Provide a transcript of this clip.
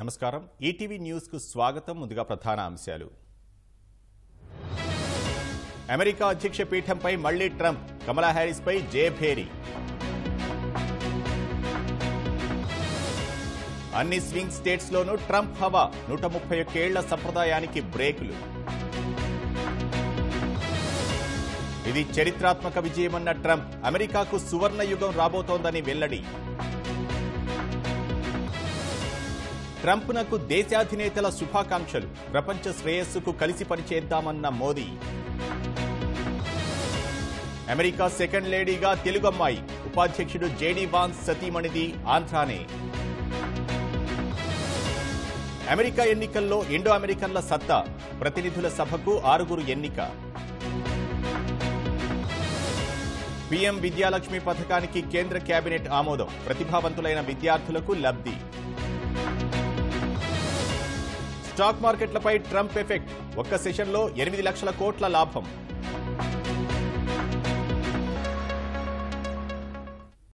నమస్కారం ETV news కు స్వాగతం ముందుగా ప్రధాన అంశాలు అమెరికా అధ్యక్ష పీఠంపై మళ్లీ ట్రంప్ కమలా హ్యారిస్ పై జయభేరి అన్ని స్వింగ్ స్టేట్స్ లోనూ ట్రంప్ హవా నూట ముప్పై ఒక్కేళ్ల సంప్రదాయానికి బ్రేకులు ఇది చరిత్రాత్మక విజయమన్న ట్రంప్ అమెరికాకు సువర్ణ యుగం రాబోతోందని వెల్లడి ట్రంప్నకు దేశాధినేతల శుభాకాంక్షలు ప్రపంచ శ్రేయస్సుకు కలిసి పనిచేద్దామన్న మోదీ అమెరికా సెకండ్ లేడీగా తెలుగమ్మాయి ఉపాధ్యక్షుడు జేడీ వాన్స్ సతీమణిది ఆంధ్రానే అమెరికా ఎన్నికల్లో ఇండో అమెరికన్ల సత్తా ప్రతినిధుల సభకు ఆరుగురు ఎన్నిక పీఎం విద్యాలక్ష్మి పథకానికి కేంద్ర కేబినెట్ ఆమోదం ప్రతిభావంతులైన విద్యార్థులకు లబ్ధి స్టాక్ మార్కెట్లపై ట్రంప్ ఎఫెక్ట్ ఒక్క సెషన్లో ఎనిమిది లక్షల కోట్ల లాభం